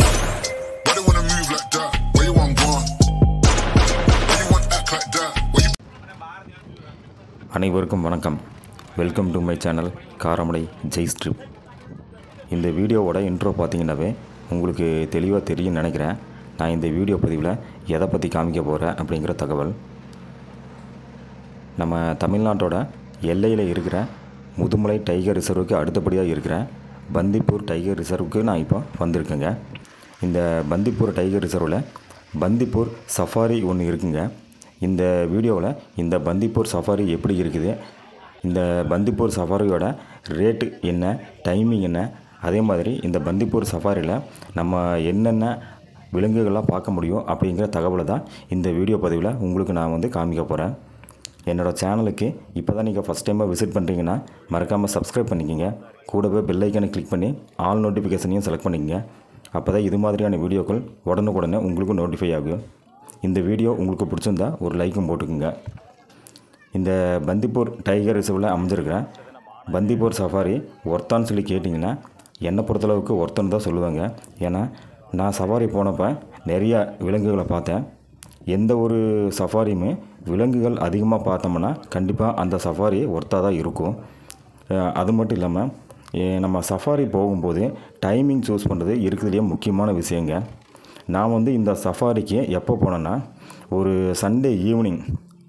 Why they wanna move like that? Why you want gone? Why you want act like that? Why you அனைவருக்கும் வணக்கம் welcome to my channel Karamadai Jai strip இந்த வீடியோவோட intro பார்த்தீங்கன்னாவே உங்களுக்கு தெளிவாக தெரியும்னு நினைக்கிறேன் நான் இந்த வீடியோ பதிவில் எதை பற்றி காமிக்க போகிறேன் அப்படிங்கிற தகவல் நம்ம தமிழ்நாட்டோட எல்லையில் இருக்கிற முதுமலை டைகர் ரிசர்வுக்கு அடுத்தபடியாக இருக்கிற பந்திப்பூர் டைகர் ரிசர்வுக்கு நான் இப்போ வந்திருக்கேங்க இந்த பந்திப்பூர் டைகர் ரிசர்வில் பந்திப்பூர் சஃபாரி ஒன்று இருக்குங்க இந்த வீடியோவில் இந்த பந்திப்பூர் சஃபாரி எப்படி இருக்குது இந்த பந்திப்பூர் சஃபாரியோட ரேட்டு என்ன டைமிங் என்ன அதே மாதிரி இந்த பந்திப்பூர் சஃபாரியில் நம்ம என்னென்ன விலங்குகள்லாம் பார்க்க முடியும் அப்படிங்கிற தகவலை தான் இந்த வீடியோ பதிவில் உங்களுக்கு நான் வந்து காமிக்க போகிறேன் என்னோடய சேனலுக்கு இப்போ தான் நீங்கள் ஃபஸ்ட் டைமாக விசிட் பண்ணுறீங்கன்னா மறக்காமல் சப்ஸ்கிரைப் பண்ணிக்கோங்க கூடவே பெல் ஐக்கனை கிளிக் பண்ணி ஆல் நோட்டிஃபிகேஷனையும் செலக்ட் பண்ணிக்கங்க அப்போ தான் இது மாதிரியான வீடியோக்கள் உடனுக்குடனே உங்களுக்கும் நோட்டிஃபை ஆகும் இந்த வீடியோ உங்களுக்கு பிடிச்சிருந்தா ஒரு லைக்கும் போட்டுக்குங்க இந்த பந்திப்பூர் டைகர் ரிசர்வில் அமைஞ்சிருக்கிற பந்திப்பூர் சஃபாரி ஒர்த்தான்னு சொல்லி கேட்டிங்கன்னா என்னை பொறுத்தளவுக்கு ஒர்த்தன்னு தான் சொல்லுவாங்க ஏன்னா நான் சஃபாரி போனப்போ நிறையா விலங்குகளை பார்த்தேன் எந்த ஒரு சஃபாரியுமே விலங்குகள் அதிகமாக பார்த்தோம்னா கண்டிப்பாக அந்த சஃபாரி ஒர்த்தாக தான் இருக்கும் அஹ் அது மட்டும் இல்லாமல் எ- நம்ம சஃபாரி போகும்போது டைமிங் சூஸ் பண்ணுறது இருக்கிறதுலேயே முக்கியமான விஷயங்க நான் வந்து இந்த சஃபாரிக்கு எப்போ போனேன்னா ஒரு சண்டே ஈவினிங்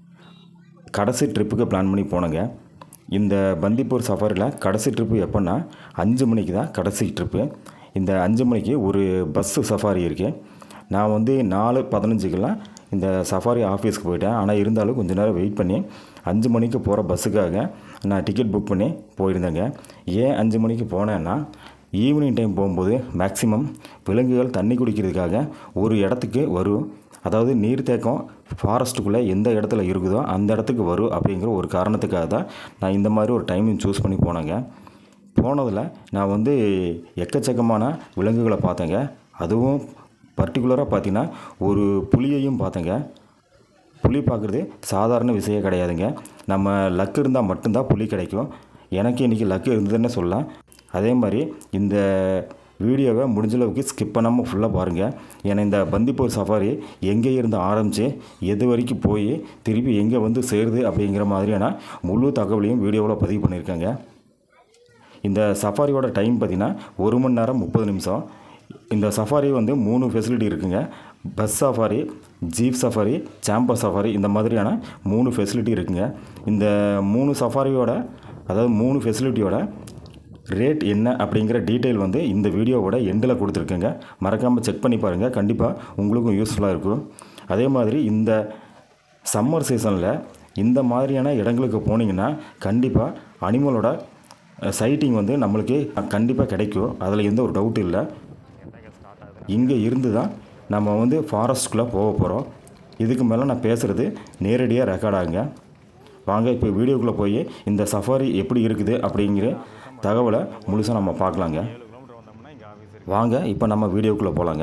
கடைசி ட்ரிப்புக்கு பிளான் பண்ணி போனேங்க இந்த பந்திப்பூர் சஃபாரியில் கடைசி ட்ரிப்பு எப்போன்னா அஞ்சு மணிக்கு தான் கடைசி ட்ரிப்பு இந்த அஞ்சு மணிக்கு ஒரு பஸ்ஸு சஃபாரி இருக்குது நான் வந்து நாலு பதினஞ்சுக்கெல்லாம் இந்த சஃபாரி ஆஃபீஸ்க்கு போயிட்டேன் ஆனால் இருந்தாலும் கொஞ்ச நேரம் வெயிட் பண்ணி அஞ்சு மணிக்கு போகிற பஸ்ஸுக்காக நான் டிக்கெட் புக் பண்ணி போயிருந்தேங்க ஏன் அஞ்சு மணிக்கு போனேன்னா ஈவினிங் டைம் போகும்போது மேக்ஸிமம் விலங்குகள் தண்ணி குடிக்கிறதுக்காக ஒரு இடத்துக்கு வரும் அதாவது நீர்த்தேக்கம் ஃபாரஸ்ட்டுக்குள்ளே எந்த இடத்துல இருக்குதோ அந்த இடத்துக்கு வரும் அப்படிங்கிற ஒரு காரணத்துக்காக தான் நான் இந்த மாதிரி ஒரு டைமிங் சூஸ் பண்ணி போனேங்க போனதில் நான் வந்து எக்கச்சக்கமான விலங்குகளை பார்த்தேங்க அதுவும் பர்டிகுலராக பார்த்தீங்கன்னா ஒரு புலியையும் பார்த்தேங்க புலி பார்க்குறது சாதாரண விஷயம் கிடையாதுங்க நம்ம லக் இருந்தால் மட்டும்தான் புலி கிடைக்கும் எனக்கு இன்றைக்கி லக் இருந்ததுன்னு சொல்லலாம் அதே மாதிரி இந்த வீடியோவை முடிஞ்ச அளவுக்கு ஸ்கிப் பண்ணாமல் ஃபுல்லாக பாருங்கள் ஏன்னா இந்த பந்திப்பூர் சஃபாரி எங்கே இருந்து ஆரம்பித்து எது வரைக்கும் போய் திருப்பி எங்கே வந்து சேருது அப்படிங்கிற மாதிரியான முழு தகவலையும் வீடியோவில் பதிவு பண்ணியிருக்காங்க இந்த சஃபாரியோட டைம் பார்த்திங்கன்னா ஒரு மணி நேரம் முப்பது நிமிஷம் இந்த சஃபாரி வந்து மூணு ஃபெசிலிட்டி இருக்குங்க பஸ் சஃபாரி ஜீப் சஃபாரி சாம்பர் சஃபாரி இந்த மாதிரியான மூணு ஃபெசிலிட்டி இருக்குங்க இந்த மூணு சஃபாரியோட அதாவது மூணு ஃபெசிலிட்டியோட ரேட் என்ன அப்படிங்கிற டீட்டெயில் வந்து இந்த வீடியோவோட எண்டில் கொடுத்துருக்கேங்க மறக்காமல் செக் பண்ணி பாருங்கள் கண்டிப்பாக உங்களுக்கும் யூஸ்ஃபுல்லாக இருக்கும் அதே மாதிரி இந்த சம்மர் சீசனில் இந்த மாதிரியான இடங்களுக்கு போனீங்கன்னா கண்டிப்பாக அனிமலோட சைட்டிங் வந்து நம்மளுக்கு கண்டிப்பாக கிடைக்கும் அதில் எந்த ஒரு டவுட் இல்லை இங்கே இருந்து தான் நம்ம வந்து ஃபாரஸ்ட்குள்ளே போக போகிறோம் இதுக்கு மேலே நான் பேசுகிறது நேரடியாக ரெக்கார்ட் ஆகுங்க வாங்க இப்போ வீடியோக்குள்ளே போய் இந்த சஃபாரி எப்படி இருக்குது அப்படிங்கிற தகவலை முழுசாக நம்ம பார்க்கலாங்க வாங்க இப்போ நம்ம வீடியோக்குள்ளே போகலாங்க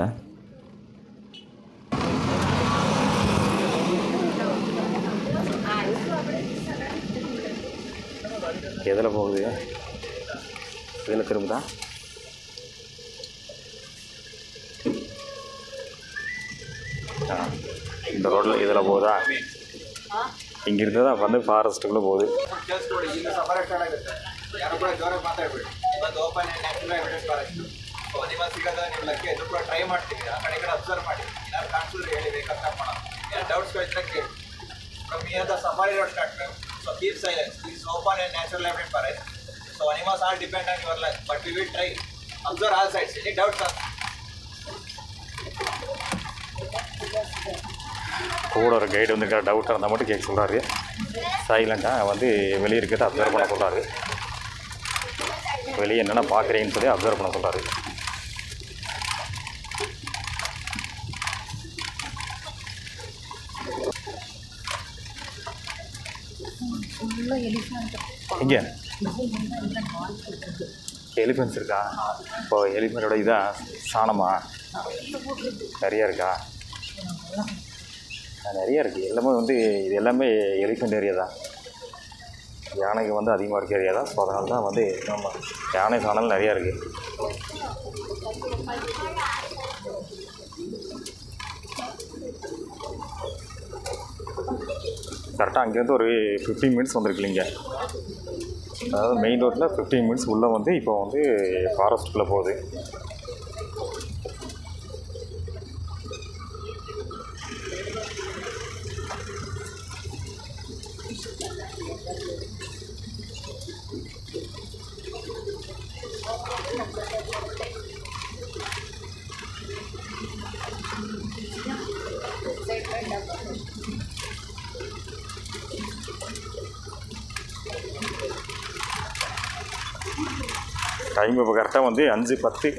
எதில் போகுது இதில் திரும்புதா ஆ இந்த ரோட்டில் இதில் போகுதா இங்கிருந்து தான் வந்து ஃபாரஸ்ட்டுக்குள்ளே போகுது ಕೇಳಿಸ್ಕೊಡಿ ಇಲ್ಲಿ ಸಫಾರಿ ಸ್ಟಾರ್ಟ್ ಆಗುತ್ತೆ ಯಾರು ಕೂಡ ಜೋರಾಗಿ ಮಾತಾಡ್ಬೇಡಿ ಇವತ್ತು open natural evidence forest so ನಿಮ್ಮ ಸಿಗೋದ ನೀವು ಲಕ್ಕೆ ಇದು ಕೂಡ ಟ್ರೈ ಮಾಡ್ತೀವಿ ಆ ಕಡೆ ಈ ಕಡೆ ಅಬ್ಸರ್ವ್ ಮಾಡಿ ಏನಾದ್ರು ಕಾಣಿಸಿದ್ರೆ ಹೇಳಿ ಬೇಕಾದ್ರೆ ಕಟ್ ಮಾಡೋಣ ಏನಾದ್ರು ಡೌಟ್ಸ್ಗಳು ಇದ್ರೆ ಕೇಳಿ from here the safari road start so keep silence is open and natural evidence forest so animals are depend on your life but we will try observe all sides any doubts are கூட ஒரு guide வந்து டவுட்டாக இருந்தால் மட்டும் கேட்க சொல்கிறாரு சைலண்ட்டாக வந்து வெளியே இருக்கிறத அப்சர்வ் பண்ண சொல்கிறாரு வெளியே என்னென்ன பார்க்குறீங்கன்னு சொல்லி அப்சர்வ் பண்ண சொல்கிறாரு இங்கே எலிஃபென்ட்ஸ் இருக்கா இப்போ எலிஃபெண்ட்டோட இதான் சாணமா நிறையா இருக்கா ஆ, நிறையா இருக்குது எல்லாமே வந்து இது எல்லாமே எலிஃபெண்ட் ஏரியா தான் யானைக்கு வந்து அதிகமாக இருக்க ஏரியா தான் ஸோ அதனால தான் வந்து நம்ம யானை சாணல் நிறையா இருக்குது கரெக்டாக அங்கேருந்து ஒரு ஃபிஃப்டீன் மினிட்ஸ் வந்திருக்குலிங்க அதாவது மெயின் ரோட்டில் ஃபிஃப்டீன் மினிட்ஸ் உள்ளே வந்து இப்போ வந்து ஃபாரஸ்ட்டுக்குள்ளே போகுது டைம் இப்போ கரெக்டாக வந்து அஞ்சு பத்து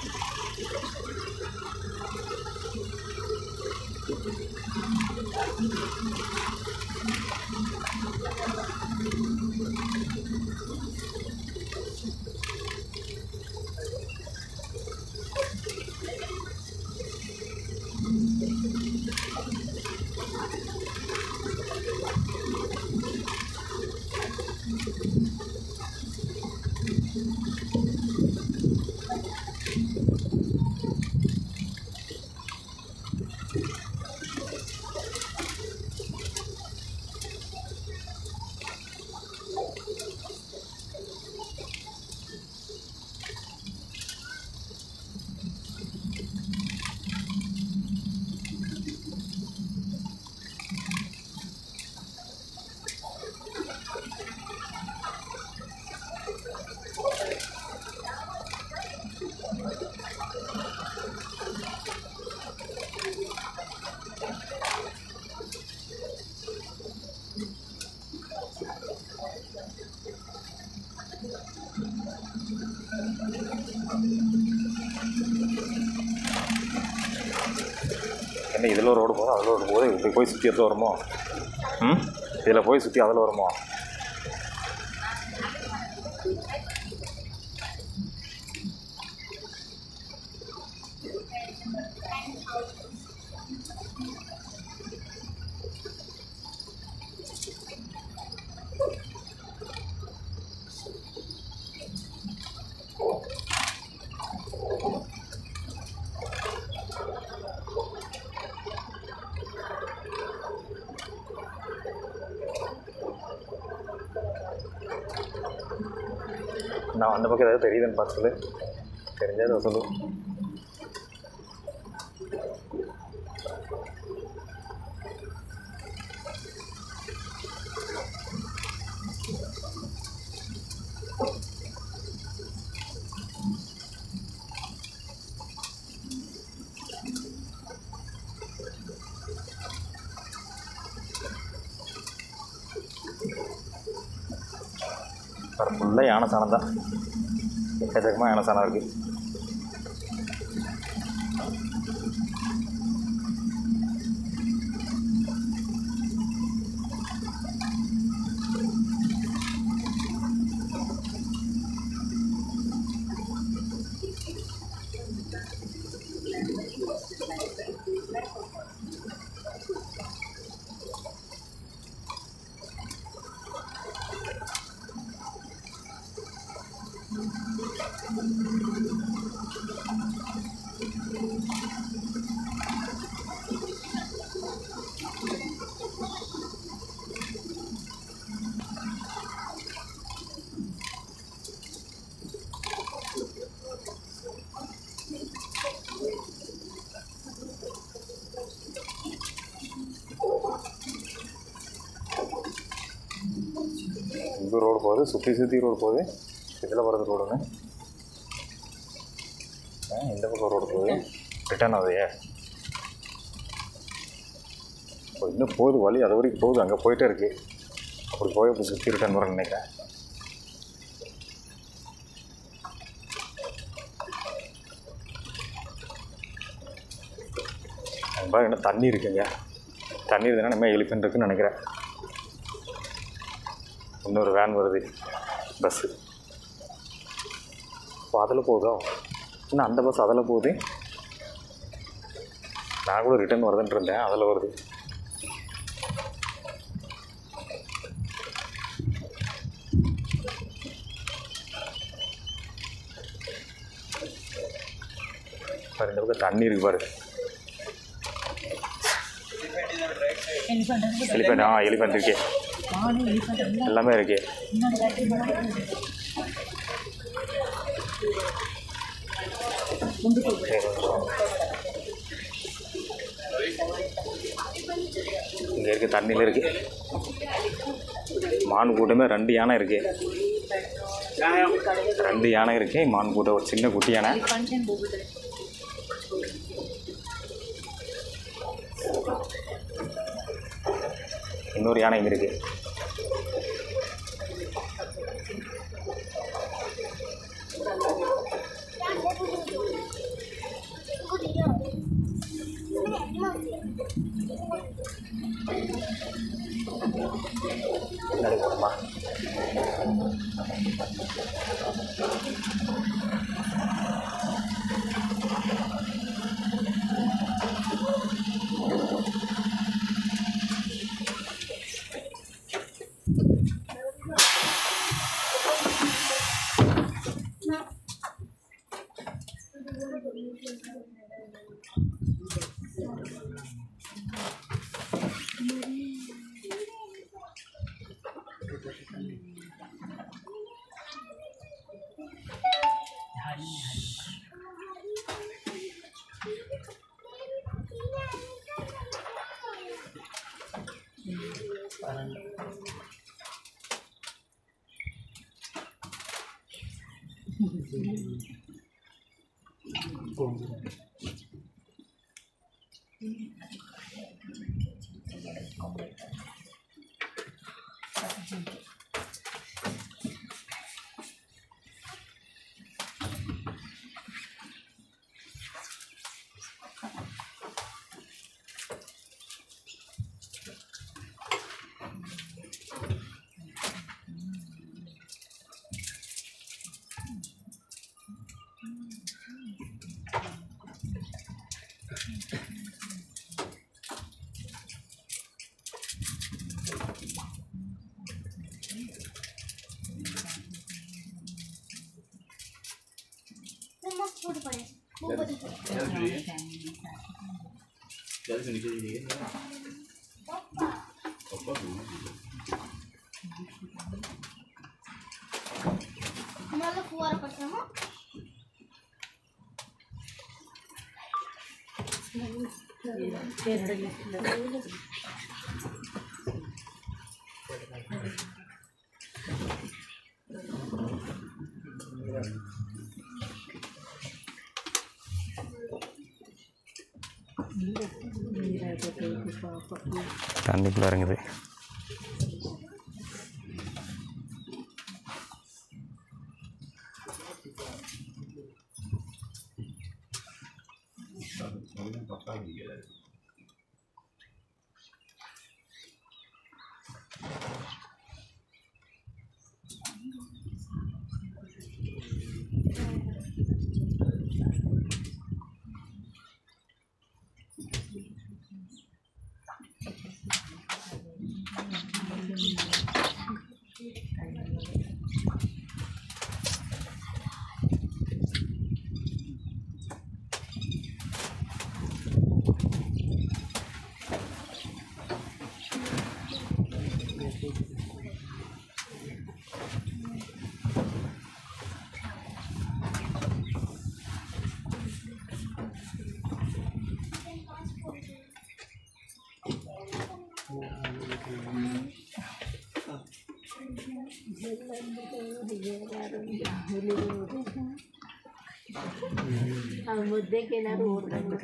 என்ன இதில் ஒரு ரோடு போதும் அதில் ஒரு போது இப்படி போய் சுற்றி அதில் வருமோ ம் இதில் போய் சுற்றி அதில் வருமோ நான் அந்த பக்கம் ஏதாவது தெரியுதுன்னு பார்த்து சொல்லு தெரிஞ்சால் அதை சொல்லு ஃபுல்லாக யானை சாணம் தான் எக்கச்சக்கமாக யானை சாணம் இருக்குது இது ரோடு போகுது சுற்றி சுற்றி ரோடு போகுது இதில் வர்றது ரோடுங்க ஆ, இந்த பக்கம் ரோடு போகுது ரிட்டர்ன் ஆகுது இப்போ இன்னும் போகுது வழி அது வரைக்கும் போகுது அங்கே போயிட்டே இருக்கு அப்படி போய் அப்படி சுற்றி ரிட்டர்ன் வரேன்னு நினைக்கிறேன் அங்கே பாருங்க இன்னும் தண்ணி இருக்குங்க தண்ணி இருக்குதுன்னா நம்ம எலிஃபென்ட் இருக்குன்னு நினைக்கிறேன் இன்னொரு வேன் வருது பஸ்ஸு இப்போ அதில் போகுதோ இன்னும் அந்த பஸ் அதில் போகுது நான் கூட ரிட்டர்ன் வருதுன்ட்டு இருந்தேன் அதில் வருது பாரு இந்த பக்கம் தண்ணி இருக்கு பாரு ಎಲಿಫೆಂಟ್ ಇದೆ రైಟ್ ಸೈಡ್ எலிஃபெண்ட் ஆ எலிஃபெண்ட் இருக்கு எல்லாமே இருக்கு இங்கே இருக்கு தண்ணியில் இருக்கு மான் கூட்டமே ரெண்டு யானை இருக்கு ரெண்டு யானை இருக்கு மான் கூட்டம் ஒரு சின்ன குட்டி யானை இன்னொரு யானை இங்கே இருக்கு பின்னாடி போகணுமா हमारा फुवारा पड़ता है தண்ணிக்குள்ளே இறங்குது ಮುದ್ದೆಗೆ ಏನಾದ್ರು ಓಡ್ಕೊಂಡು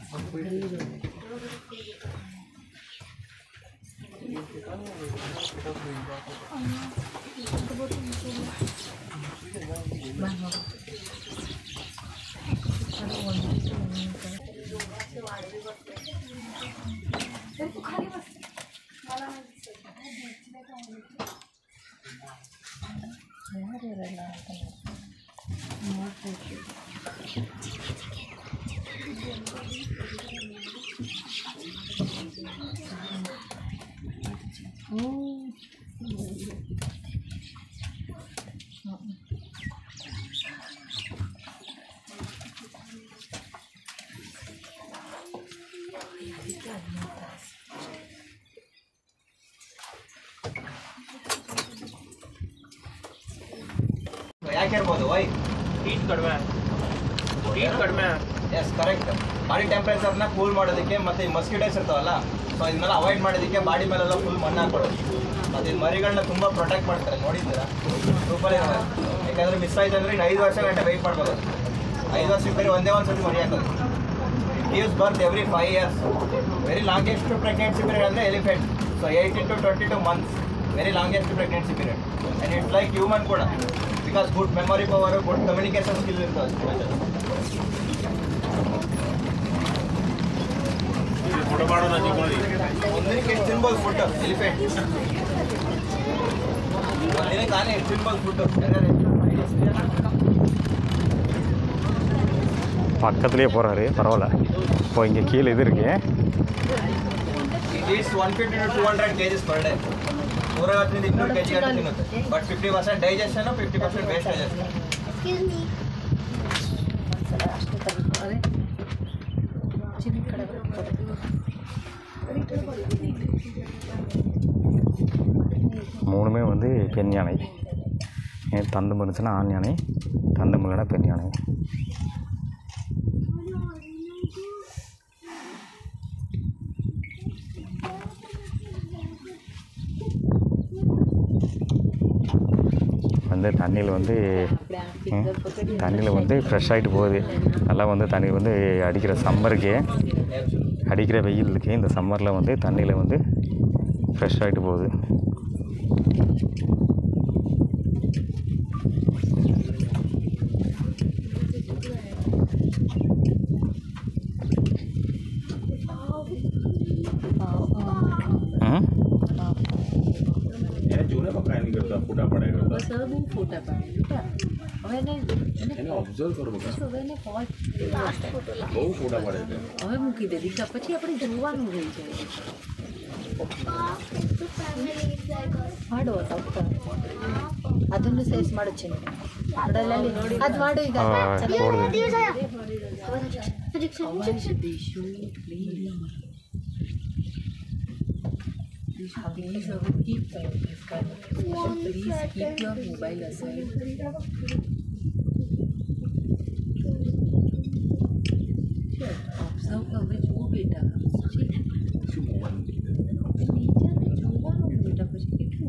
ಯಾಕೆ ಇರ್ಬೋದು ವೈ ಹೀಟ್ ಕಡಿಮೆ ಹೀಟ್ ಕಡಿಮೆ ಎಸ್ ಕರೆಕ್ಟ್ ಬಾಡಿ ಟೆಂಪ್ರೇಚರ್ನ ಕೂಲ್ ಮಾಡೋದಕ್ಕೆ ಮತ್ತೆ ಈ ಮಸ್ಕಿಟೋಸ್ ಇರ್ತಾವಲ್ಲ ಸೊ ಇದನ್ನೆಲ್ಲ ಅವಾಯ್ಡ್ ಮಾಡೋದಕ್ಕೆ ಬಾಡಿ ಮೇಲೆಲ್ಲ ಫುಲ್ ಮಣ್ಣು ಹಾಕೊಳ್ಳೋದು ಅದು ಈ ಮರಿಗಳನ್ನ ತುಂಬ ಪ್ರೊಟೆಕ್ಟ್ ಮಾಡ್ತಾರೆ ನೋಡಿದ್ದೀರಾ ಸೂಪರ್ ಇರೋದು ಯಾಕಂದ್ರೆ ಮಿಸ್ ಆಯ್ತು ಅಂದ್ರೆ ಇನ್ನು ಐದು ವರ್ಷ ಗಂಟೆ ವೆಯ್ಟ್ ಮಾಡ್ಬೋದು ಐದು ವರ್ಷಕ್ಕೆ ಬರೀ ಒಂದೇ ಒಂದು ಸತಿ ಮರಿ ಹಾಕೋದು gives birth every five years very longest pregnancy period ಅಂದರೆ elephant so eighteen to twenty two months very longest pregnancy period and it's like human ಕೂಡ because good memory power good communication skill ಇರ್ತದೆ photo ಮಾಡೋಣ ಚಿಕ್ಕೋಳಿ ಒಂದಿನಕ್ಕೆ ಎಷ್ಟು ತಿನ್ಬೋದು food elephant ಒಂದಿನಕ್ಕೆ ಆನೆ ಎಷ್ಟು ತಿನ್ಬೋದು ಫುಡ್ பக்கத்துலேயே போகிறாரு பரவாயில்ல இப்போ இங்கே கீழே இது இருக்கு it is one fifty to two hundred kgs per day ನೂರೈವತ್ತರಿಂದ ಇನ್ನೂರು ಕೆ ಜಿ ಗಂಟೆ ತಿನ್ನುತ್ತೆ but fifty percent digestion fifty percent wastages மூணுமே வந்து பெண் யானை ஏன் தந்தம் இருந்துச்சுன்னா ஆண் யானை தந்தம் இல்லைன்னா பெண் யானை வந்து தண்ணியில் வந்து ம், தண்ணியில் வந்து ஃப்ரெஷ் ஆகிட்டு போகுது நல்லா வந்து தண்ணி வந்து அடிக்கிற சம்மருக்கு அடிக்கிற வெயிலுக்கு இந்த சம்மரில் வந்து தண்ணியில் வந்து ஃப்ரெஷ் ஆகிட்டு போகுது ம் એને જોને પકડાય નહીં કરતા ફોટા પડાય કરતા બસ હવે બહુ ફોટા પાડે બેટા હવે એને એને એને ઓબ્ઝર્વ કરો બકા હવે એને પોઝ બહુ ફોટા પડે છે હવે મૂકી દે દીકરા પછી આપણે જોવાનું રહી જાય ಮಾಡು ತಪ್ಪ ಅದನ್ನು ಸೇಸ್ ಮಾಡು ಚಿನ್ನ ನೋಡಲ್ಲಿ ಅದು ಮಾಡು ಈಗ ಆ, ಓಡುದು Please, uh, keep this kind of discussion. Please keep your mobile aside. Observe હવે જુઓ બેટા શું મોબાઈલ નીચે જોવાનું બેટા પછી કેટલું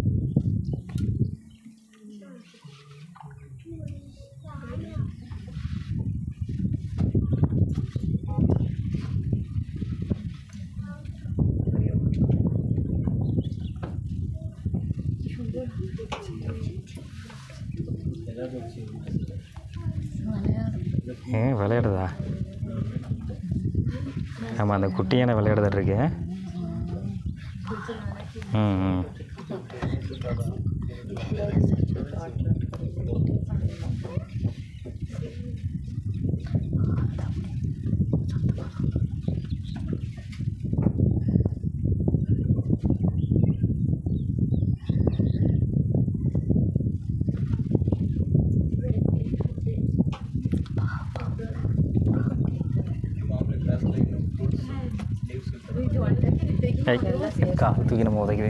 ஏன் விளையாடுதா ஆமாம் அந்த குட்டியான விளையாடுதல் இருக்கு ம் ம் ஐ, கால் தூக்கி நம்ம உதைக்குது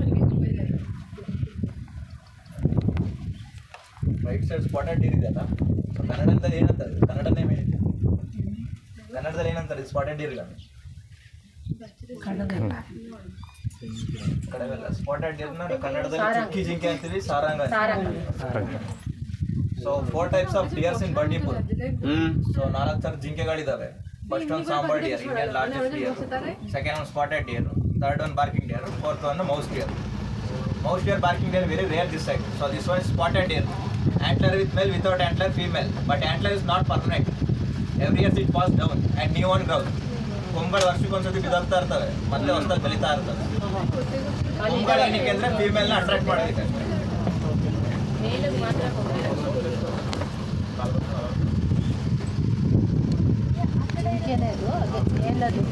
ರೈಟ್ ಸೈಡ್ ಸ್ಪಾಟೆಡ್ ಡೀರ್ ಇದೆಯಲ್ಲ ಕನ್ನಡದಲ್ಲಿ ಏನಂತಾರೆ ಕನ್ನಡನೇ ಹೇಳಿದ್ದೆ ಕನ್ನಡದಲ್ಲಿ ಏನಂತಾರೆ ಸ್ಪಾಟೆಡ್ ಡೀರ್ ಇಲ್ಲ ಕಡೆವೆಲ್ಲ ಸ್ಪಾಟೆಡ್ ಡೀರ್ನ ಕನ್ನಡದಲ್ಲಿ ಚುಕ್ಕಿ ಜಿಂಕೆ ಅಂತೀವಿ ಸಾರಂಗ so four types of deers in Bandipur so ನಾಲ್ಕು ಥರ ಜಿಂಕೆಗಳಿದಾವೆ ಫಸ್ಟ್ ಒಂದು sambar deer Indian largest deer second ಒಂದು ಸ್ಪಾಟೆಡ್ ಡಿಯರ್ ಥರ್ಡ್ ಒಂದು ಬಾರ್ಕಿಂಗ್ ಡಿಯರ್ ಫೋರ್ತ್ ಒಂದು mouse deer mouse deer barking deer very rare this side so this one is spotted deer antler with male without antler female but antler is not permanent every year it falls down and new one grows ಕೊಂಬಳು ವರ್ಷಕ್ಕೊಂದ್ಸತಿ ಬಿದ್ದೋಗ್ತಾ ಇರ್ತವೆ ಮತ್ತೆ ಹೊಸದಾಗಿ ಬೆಳೀತಾ ಇರ್ತವೆ ಕೊಂಬಳು ಏನಕ್ಕೆ ಅಂದ್ರೆ ಫೀಮೇಲ್ನ ಅಟ್ರಾಕ್ಟ್ ಮಾಡೋದಕ್ಕೆ ಅಷ್ಟೇ ಮೇಲಿಗೆ ಮಾತ್ರ ಜಿಂಕೆನೇ ಅದು ಅದೇ ಮೇಲದು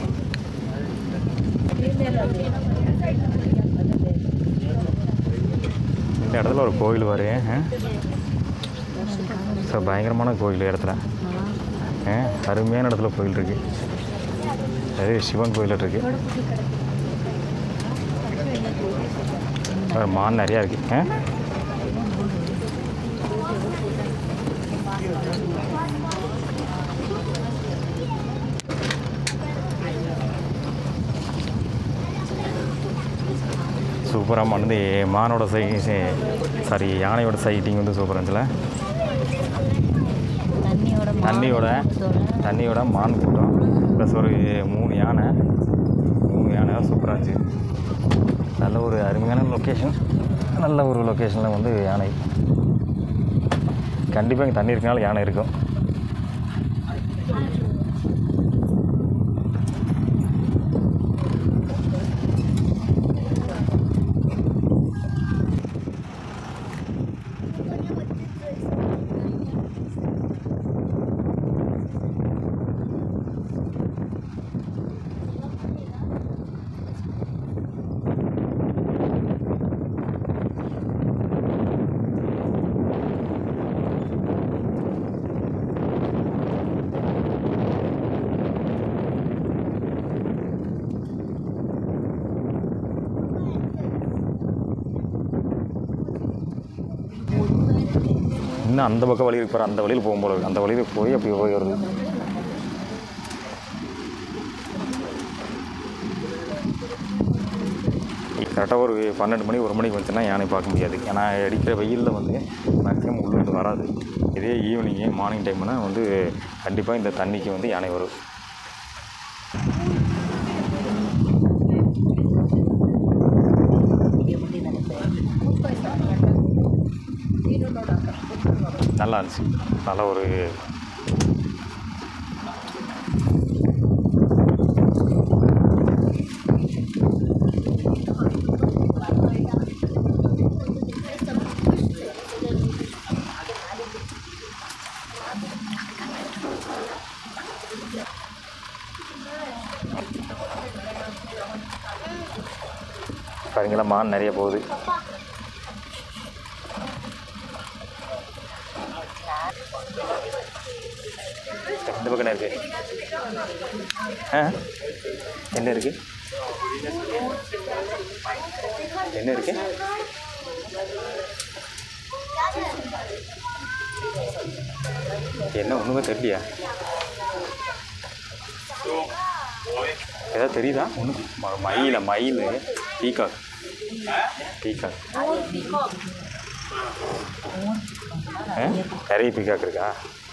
ಮೇಲದು இந்த இடத்துல ஒரு கோயில் பாரு ஸோ பயங்கரமான கோயில் இடத்துல ஆ, அருமையான இடத்துல கோயில் இருக்கு அது சிவன் கோயில் இருக்கு பாரு, மான் நிறையா இருக்கு ஆ? சூப்பராக வந்து மானோட சை சாரி யானையோட சைட்டிங் வந்து சூப்பராக இருந்துச்சுல தண்ணியோட தண்ணியோட தண்ணியோட மான் கூட்டம் ப்ளஸ் ஒரு மூணு யானை மூணு யானை சூப்பராக இருந்துச்சு நல்ல ஒரு அருமையான லொக்கேஷன் நல்ல ஒரு லொக்கேஷனில் வந்து யானை கண்டிப்பாக இங்கே தண்ணி இருக்கனால யானை இருக்கும் இன்னும் அந்த பக்கம் வழி இருக்கு பாரு அந்த வழியில் போகும் போல இருக்கு. அந்த வழியில் போய் அப்படி போய் வருது கரெக்டாக ஒரு பன்னெண்டு மணி ஒரு மணிக்கு வந்துச்சுன்னா யானை பார்க்க முடியாது ஏன்னா அடிக்கிற வெயிலில் வந்து மேக்ஸிமம் உள்ளே வந்து வராது இதே ஈவினிங்கு மார்னிங் டைம்னா வந்து கண்டிப்பாக இந்த தண்ணிக்கு வந்து யானை வரும் நல்லா இருந்துச்சு நல்ல ஒரு பாருங்களா மான் நிறைய போகுது இந்த பக்கம் என்ன இருக்கு ஆ என்ன இருக்கு என்ன இருக்கு என்ன ஒன்றுமே தெரியலையா ஏதாவது தெரியுதா ஒன்றும் மயில மயில் பீகாக் பீகாக் ஆ நிறைய பீகாக் இருக்கா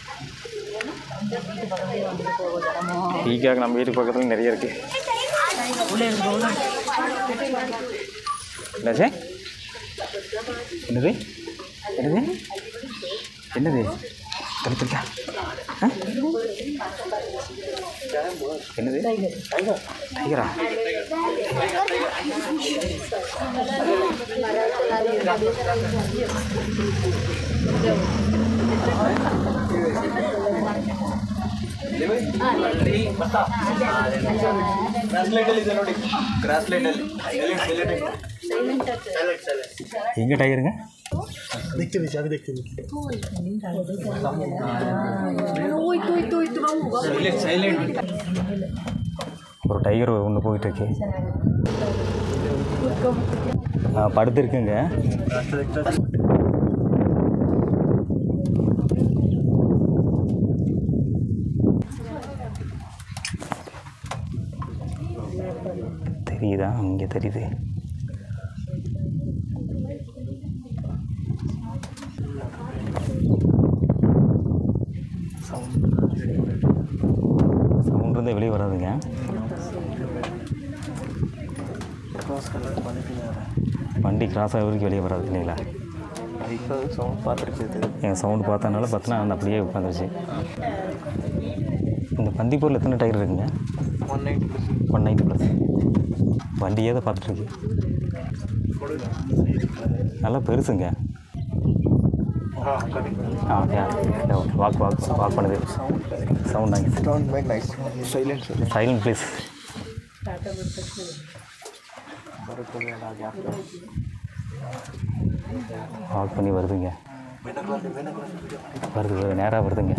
பீகாக் நம்ம வீட்டு பக்கத்தில் நிறைய இருக்கு என்னாச்சு என்னது என்னது என்னது தடுத்துருக்கா என்னது டைகரா ಗ್ರಾಸ್ಲೈಟ್ ಅಲ್ಲಿ ಇದೆ ನೋಡಿ ಗ್ರಾಸ್ಲೈಟ್ ಅಲ್ಲಿ எங்கே டைகருங்க ಸೈಲೆಂಟ್ ಸೈಲೆಂಟ್ ஒரு டைகர் ஒன்று போயிட்டு இருக்கு ஆ, படுத்திருக்குங்க தெரியுதா இங்கே தெரியுது சவுண்ட் சவுண்ட் இருந்தால் வெளியே வராதுங்க வண்டி கிராஸ் ஆக வரைக்கும் வெளியே வராது இல்லைங்களா இப்போ சவுண்ட் பார்த்துருக்குது என் சவுண்டு பார்த்தனால பார்த்தனா அந்த அப்படியே உட்காந்துருச்சு இந்த பந்திப்பூரில் எத்தனை டயர் இருக்குங்க one ninety plus one ninety plus வண்டியே தான் பார்த்துட்ருக்கு நல்லா பெருசுங்க ஆ யா வாக் வாக் வாக் பண்ணுது சவுண்ட் ஆகி Don't make nice. Silent. Silent please walk பண்ணி வருதுங்க வருது நேராக வருதுங்க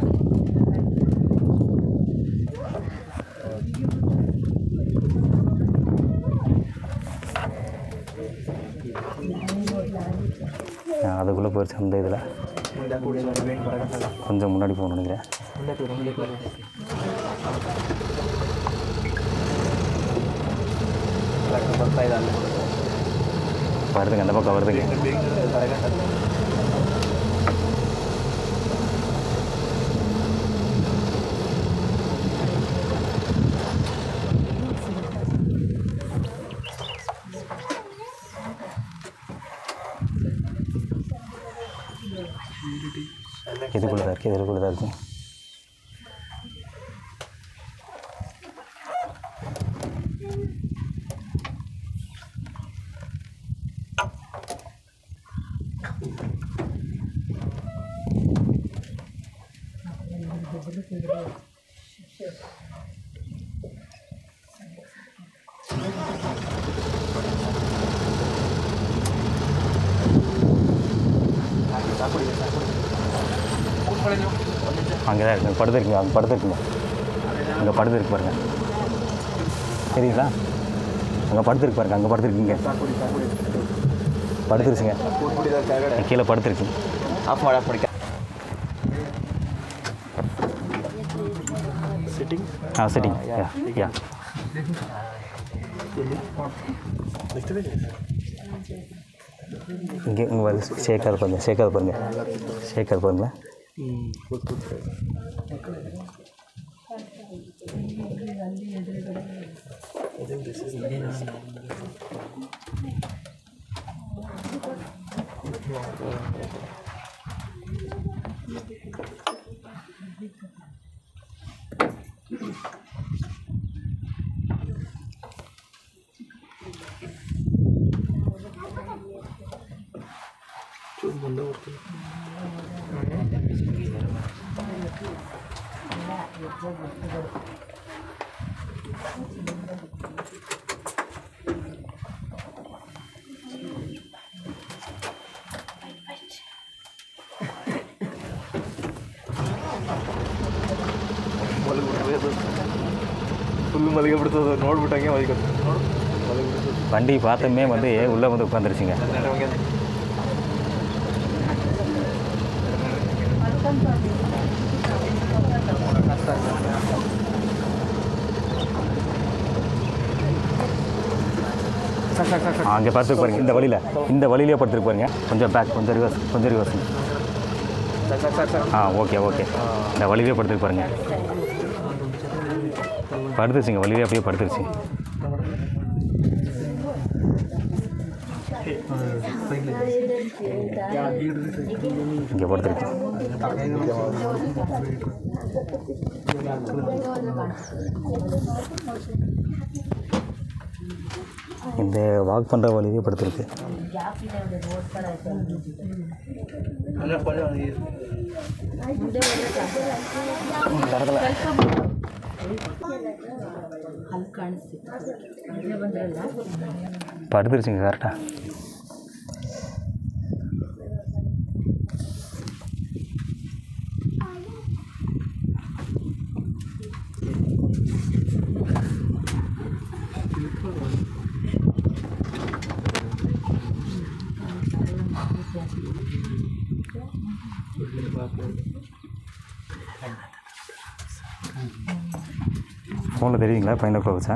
ஆ, அதுக்குள்ளே போயிடுச்சு அந்த இதில் கொஞ்சம் முன்னாடி போகணும்னு நினைக்கிறேன் ಬರ್ತಾ ಇದೆ ಅಲ್ಲಿ வருதுங்க அந்த பக்கம் வருதுங்க இதுக்குள்ளே தான் இருக்குது இதுக்குள்ளே தான் இருக்கும் அங்கே தான் இருக்குங்க படுத்துருக்குங்க அங்கே படுத்துருக்குங்க அங்கே படுத்துருக்கு பாருங்க தெரியுங்களா அங்கே படுத்துருக்கு பாருங்க அங்கே படுத்துருக்குங்க படுத்துருச்சுங்க கீழே படுத்துருக்கு ಆಫ್ ಮಾಡಿ ಆಫ್ ಮಾಡಿ ಸಿಟ್ಟಿಂಗ್ ஆ சரிங்க யா யா இங்கே இங்கே வந்து ஷேக்காத பாருங்க ஷேக்காத பாருங்க ஷேக்காத பாருங்க ಫುಲ್ ಮಲಗಿ ಬಿಡ್ತದೆ ನೋಡ್ಬಿಟ್ಟು ಹಂಗೆ ಮಲಗಿ ನೋಡು வண்டி பார்த்தமே வந்து உள்ளே வந்து உட்காந்துருச்சுங்க அங்கே படுத்துருக்கு பாருங்க இந்த வழியில் இந்த வழியிலே படுத்துருக்கு பாருங்க கொஞ்சம் பேக் கொஞ்சம் ரிவர்ஸ் கொஞ்சம் ரிவர்ஸ் ஆ ஓகே ஓகே இந்த வழியிலே படுத்துருக்கு பாருங்க படுத்துருச்சுங்க வழியிலே அப்படியே படுத்துருச்சு இங்கே படுத்துருக்கு இந்த வாக் பண்ணுற வழியே படுத்துருக்கு ಅಲ್ಲಿ ಕಾಣಿಸ್ತಿತ್ತು ಅಲ್ಲೇ ಬಂದ್ರಲ್ಲ படுத்துருச்சுங்க கரெக்டாக ஃபோனில் தெரியுங்களா பையனை வச்சா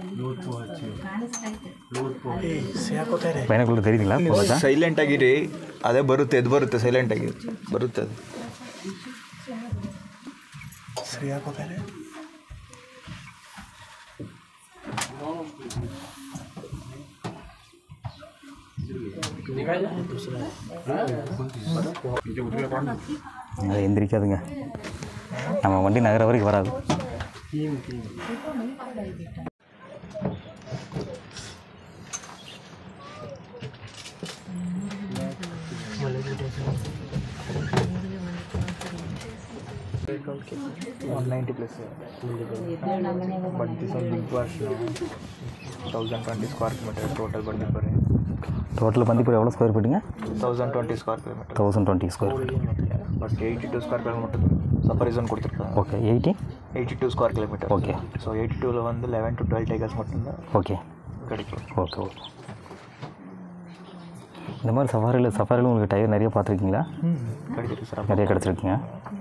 பையனுக்குள்ளே தெரியுதுங்களா ஃபோன் வச்சா ಸೈಲೆಂಟ್ ಆಗಿರಿ ಅದೇ ಬರುತ್ತೆ ಎದ್ದು ಬರುತ್ತೆ ಸೈಲೆಂಟಾಗಿ ಬರುತ್ತೆ ಅದು ಸರಿ ಹಾಕೋತಾರೆ அது எந்திரிக்காதுங்க நம்ம வண்டி நகர வரைக்கும் வராது one ninety plus but this one big boss thousand twenty square kilometre total ಬಂದು ಬರ್ರಿ டோட்டல் பந்திப்பூர் எவ்வளோ ஸ்கொயர் ஃபீட்டுங்க thousand twenty square kilometre thousand twenty square feet but eighty two square kilometre safari zone கொடுத்துருக்காங்க okay eighty eighty two square kilometre okay so எயிட்டி டூவில் வந்து eleven to twelve tigers மட்டும்தான் okay கிடைக்கும் ஓகே ஓகே இந்த மாதிரி சஃபாரியில் சஃபாரியில் உங்களுக்கு டயர் நிறைய பார்த்துருக்கீங்களா ம் கிடைச்சிருக்கு சார் நிறைய கிடச்சிருக்குங்க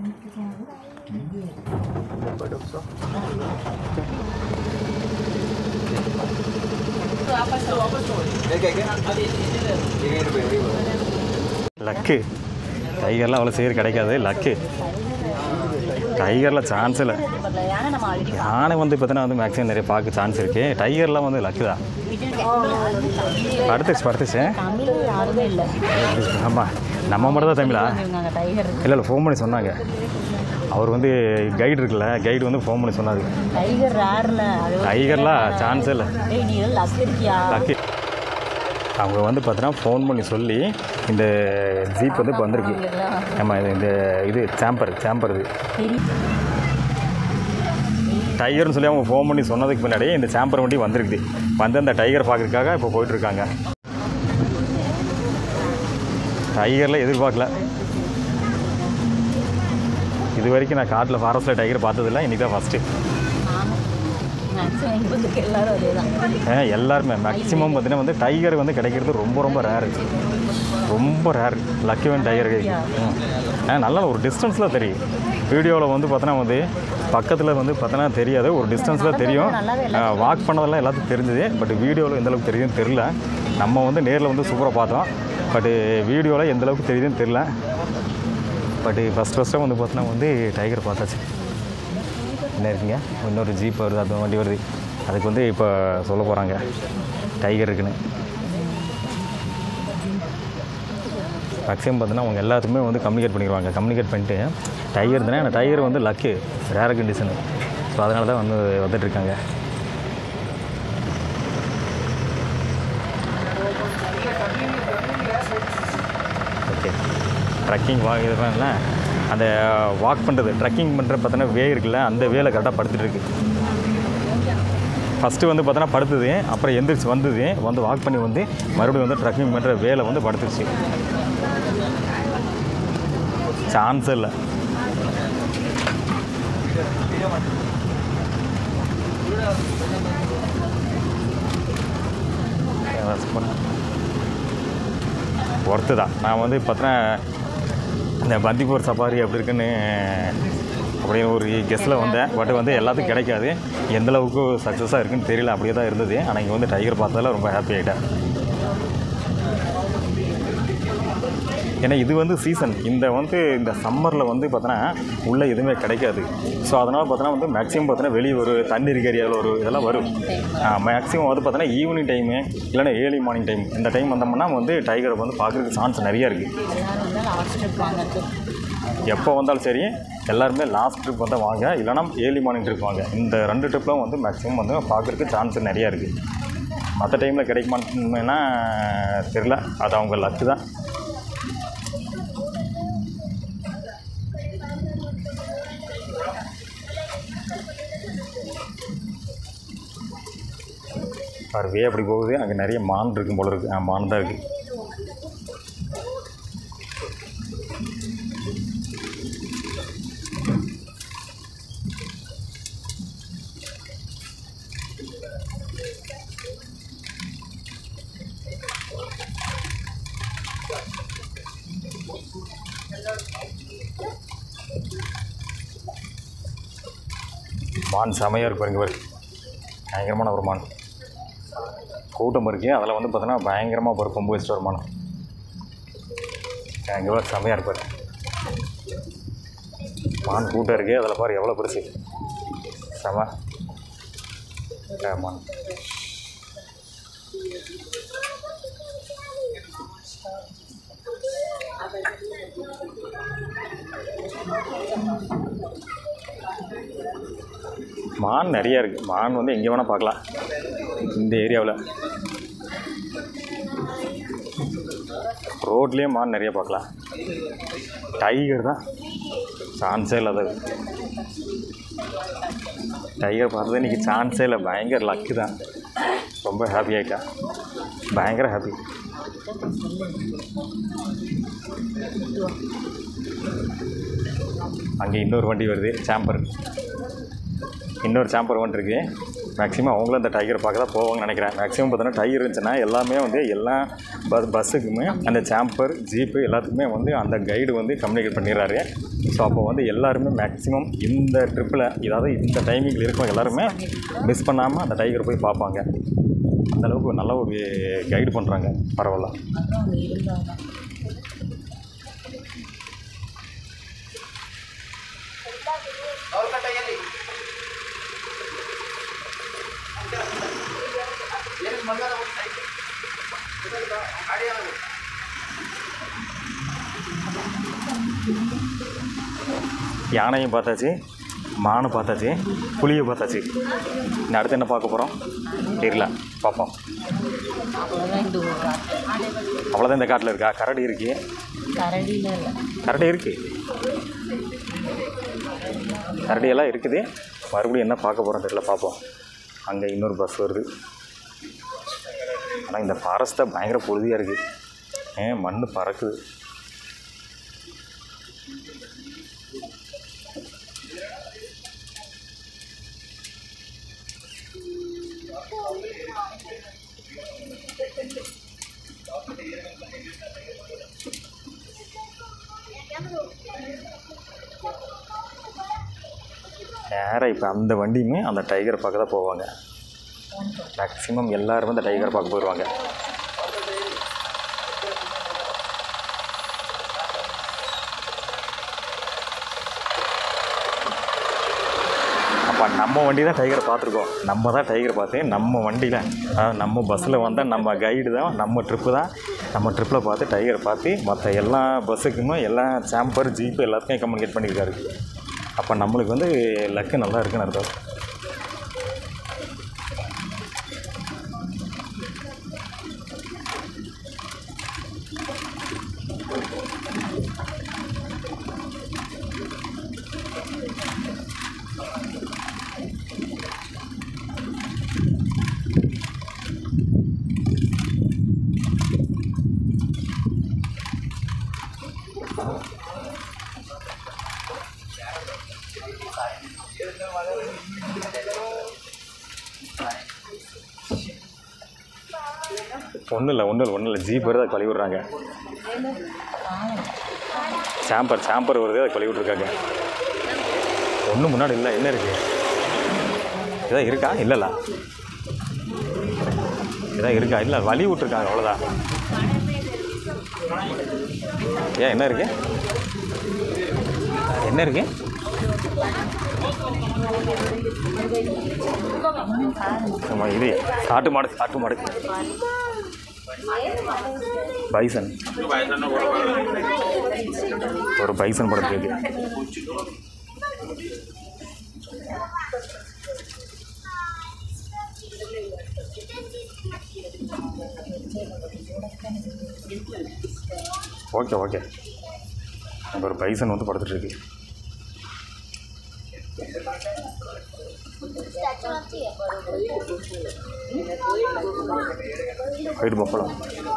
லக்கு டைகர்லாம் அவ்வளோ சீர் கிடைக்காது லக்கு டைகரில் சான்ஸ் இல்லை யானை வந்து பார்த்தீங்கன்னா வந்து மேக்ஸிமம் நிறைய பார்க்க சான்ஸ் இருக்குது டைகர்லாம் வந்து லக்கு தான் படுத்துச்சு படுத்துச்சு தமிழ் யாருமே இல்லை ஆமாம் நம்ம மட்டும் தான் தமிழா இவங்க டைகர் இல்லை இல்லை ஃபோன் பண்ணி சொன்னாங்க அவர் வந்து கைடு இருக்குல்ல கைடு வந்து ஃபோன் பண்ணி சொன்னார் டைகர் ரேர்ல அது டைகர்லாம் சான்ஸே இல்லை ஏய் நீ எல்லாம் லக் இருக்கியா லக்கு அவங்க வந்து பார்த்தீங்கன்னா ஃபோன் பண்ணி சொல்லி இந்த ஜீப் வந்து இப்போ வந்திருக்கு ஆமாம் இது இந்த இது சாம்பர் சாம்பர் இது டைகர்னு சொல்லி அவங்க ஃபோன் பண்ணி சொன்னதுக்கு பின்னாடி இந்த சாம்பர் வண்டி வந்திருக்குது வந்து அந்த டைகர் பார்க்கறதுக்காக இப்போ போயிட்டுருக்காங்க டைகரில் எதிர்பார்க்கல இது வரைக்கும் நான் காட்டில் ஃபாரஸ்ட்டில் டைகர் பார்த்ததில்ல இன்றைக்கி தான் ஃபஸ்ட்டு மேக்ஸிமம் இப்போதுக்கு எல்லாரும் அதே தான் எல்லாருமே மேக்ஸிமம் பார்த்தீங்கன்னா வந்து டைகர் வந்து கிடைக்கிறது ரொம்ப ரொம்ப ரேரு ரொம்ப ரேர் லக்கிவன் டைகர் ஆ நல்லா ஒரு டிஸ்டன்ஸில் தெரியும் வீடியோவில் வந்து பார்த்தோன்னா வந்து பக்கத்தில் வந்து பார்த்தோன்னா தெரியாது ஒரு டிஸ்டன்ஸில் தெரியும் வாக் பண்ணதெல்லாம் எல்லாத்துக்கும் தெரிஞ்சது பட் வீடியோவில் எந்த அளவுக்கு தெரியுதுன்னு தெரில நம்ம வந்து நேரில் வந்து சூப்பராக பார்த்தோம் பட்டு வீடியோவில் எந்த அளவுக்கு தெரியுதுன்னு தெரில பட்டு ஃபஸ்ட் ஃபஸ்ட்டாக வந்து பார்த்தோன்னா வந்து டைகர் பார்த்தாச்சு என்ன இருக்குங்க இன்னொரு ஜீப் வருது அது வண்டி வருது அதுக்கு வந்து இப்போ சொல்ல போகிறாங்க டைகர் இருக்குன்னு மேக்ஸிமம் பார்த்தீங்கன்னா அவங்க எல்லாத்துக்குமே வந்து கம்யூனிகேட் பண்ணிடுவாங்க கம்யூனிகேட் பண்ணிட்டு டைகர் தானே அந்த டைகர் வந்து லக்கு ரேர் கண்டிஷனு ஸோ அதனால தான் வந்து வந்துட்டு இருக்காங்க ஓகே ட்ரக்கிங் வா இதுல அந்த வாக் பண்ணுறது ட்ரக்கிங் பண்ணுற பார்த்தோன்னா வே இருக்குல்ல அந்த வேல கரெக்டாக படுத்துட்டு இருக்கு ஃபஸ்ட்டு வந்து பார்த்தோன்னா படுத்துது அப்புறம் எந்திரிச்சு வந்தது வந்து வாக் பண்ணி வந்து மறுபடியும் வந்து ட்ரக்கிங் பண்ணுற வேலை வந்து படுத்துருச்சு சான்ஸ் இல்லை ஒர்த்து தான் நான் வந்து பார்த்தோன்னா இந்த பந்திப்பூர் சஃபாரி அப்படி இருக்குன்னு அப்படின்னு ஒரு கெஸ்ட்டில் வந்தேன் பட் வந்து எல்லாத்துக்கும் கிடைக்காது எந்த அளவுக்கு சக்ஸஸாக இருக்குன்னு தெரியல அப்படியே தான் இருந்தது ஆனால் இங்கே வந்து டைகர் பார்த்ததில் ரொம்ப ஹாப்பி ஆகிட்டேன் ஏன்னா இது வந்து சீசன் இந்த வந்து இந்த சம்மரில் வந்து பார்த்தோன்னா உள்ளே எதுவுமே கிடைக்காது ஸோ அதனால் பார்த்தோன்னா வந்து மேக்ஸிமம் பார்த்தோன்னா வெளியே ஒரு தண்ணி இருக்க ஏரியாவில் ஒரு இதெல்லாம் வரும் மேக்ஸிமம் வந்து பார்த்தோன்னா ஈவினிங் டைமு இல்லைன்னா ஏர்லி மார்னிங் டைம் இந்த டைம் வந்தோம்னா வந்து டைகரை வந்து பார்க்குறதுக்கு சான்ஸ் நிறையா இருக்குது எல்லாரும் வந்து லாஸ்ட் ட்ரிப் வாங்கிறது எப்போ வந்தாலும் சரி எல்லாருமே லாஸ்ட் ட்ரிப் வந்து வாங்க இல்லைனா ஏர்லி மார்னிங் ட்ரிப் வாங்க இந்த ரெண்டு ட்ரிப்லாம் வந்து மேக்ஸிமம் வந்து பார்க்குறதுக்கு சான்ஸ் நிறையா இருக்குது மற்ற டைமில் கிடைக்குமான்னா தெரில அது அவங்க லக்கு தான் பார்வே அப்படி போகுது அங்கே நிறைய மான் இருக்கும் போல இருக்குது ஆ மான் தான் இருக்குது மான் செமையாக இருக்கு பாருங்க பாரு பயங்கரமான ஒரு மான் கூட்டம் இருக்குது அதில் வந்து பார்த்தோன்னா பயங்கரமாக ஒரு கொம்பு வச்சுட்டு ஒரு மான் அங்கே எவ்வளோ செமையாக இருப்பார் மான் கூட்டம் இருக்குது அதில் பாரு எவ்வளோ பெருசு செம ஆ, மான் மான் நிறைய இருக்குது மான் வந்து எங்கே வேணால் பார்க்கலாம் இந்த ஏரியாவில் ரோட்லேயே மான் நிறைய பார்க்கலாம் டைகர் தான் சான்ஸே இல்லாதது டைகர் பார்த்தது இன்றைக்கி சான்ஸே இல்லை பயங்கர லக்கு தான் ரொம்ப ஹாப்பி ஆகிட்டா பயங்கர ஹாப்பி அங்கே இன்னொரு வண்டி வருது சாம்பர் இன்னொரு சாம்பர் ஒன்று இருக்குது மேக்ஸிமம் அவங்களும் அந்த டைகர் பார்க்க தான் போவாங்கன்னு நினைக்கிறேன் மேக்ஸிமம் பார்த்தோன்னா டைகர் இருந்துச்சுன்னா எல்லாமே வந்து எல்லா பஸ் பஸ்ஸுக்குமே அந்த சாம்பர் ஜீப்பு எல்லாத்துக்குமே வந்து அந்த கைடு வந்து கம்யூனிகேட் பண்ணிடுறாரு ஸோ அப்போ வந்து எல்லாருமே மேக்ஸிமம் இந்த ட்ரிப்பில் ஏதாவது இந்த டைமிங்கில் இருக்கவங்க எல்லாருமே மிஸ் பண்ணாமல் அந்த டைகர் போய் பார்ப்பாங்க அந்த அளவுக்கு நல்ல ஒரு கைடு பண்ணுறாங்க பரவாயில்ல அப்புறம் அங்கே இருந்தாங்க ಅವ್ರ ಕಟ್ಟ ಎಲ್ಲಿ ಏನು ಮಂಗಾರ ಹೋಗಿ ಸೈಡ್ ಗಾಡಿ ಯಾವುದು யானையும் பார்த்தாச்சு மானை பார்த்தாச்சு புளியை பார்த்தாச்சு இன்னும் அடுத்து என்ன பார்க்க போகிறோம் தெரியல பார்ப்போம் அவ்வளோதான் இந்த ஒரு காட்டு அவ்வளோதான் இந்த காட்டில் இருக்கா கரடி இருக்கு கரடியில் இல்லை கரடி இருக்கு கரடி எல்லாம் இருக்குது மறுபடியும் என்ன பார்க்க போகிறோம் தெரியல பார்ப்போம் அங்கே இன்னொரு பஸ் வருது ஆனால் இந்த ஃபாரஸ்ட்டை பயங்கர பொழுதியாக இருக்குது ஏன் மண் பறக்குது நேராக இப்போ அந்த வண்டியுமே அந்த டைகரை பார்க்க தான் போவாங்க மேக்ஸிமம் எல்லாருமே அந்த டைகரை பார்க்க போயிடுவாங்க அப்போ நம்ம வண்டி தான் டைகரை பார்த்துருக்கோம் நம்ம தான் டைகர் பார்த்து நம்ம வண்டியில் அதாவது நம்ம பஸ்ஸில் வந்தால் நம்ம கைடு தான் நம்ம ட்ரிப்பு தான் நம்ம ட்ரிப்பில் பார்த்து டைகரை பார்த்து மற்ற எல்லா பஸ்ஸுக்குமே எல்லா சாம்பர் ஜீப்பு எல்லாத்துக்கும் கம்யூனிகேட் பண்ணியிருக்காரு அப்போ நம்மளுக்கு வந்து லக்கு நல்லா இருக்குன்னு அர்த்தம் ஒன்றும் இல்லை ஒன்றும் இல்லை ஒன்றும் இல்லை ஜீப் வருது அதை கழுவி விட்றாங்க சாம்பர் சாம்பர் வருது அதை கழுவி விட்ருக்காங்க ஒன்றும் முன்னாடி இல்லை என்ன இருக்குது ஏதாவது இருக்கா இல்லைல்ல ஏதாவது இருக்கா இல்லை வழி விட்ருக்காங்க அவ்வளோதான் ஏன் என்ன இருக்கு என்ன இருக்கு ஆமாம் இது காட்டு மாடு காட்டு மாடு பைசன் ஒரு பைசன் படம் இருக்கு ஓகே ஓகே அங்கே ஒரு பைசன் வந்து படுத்துட்டு இருக்கு போயிட்டு போகலாம்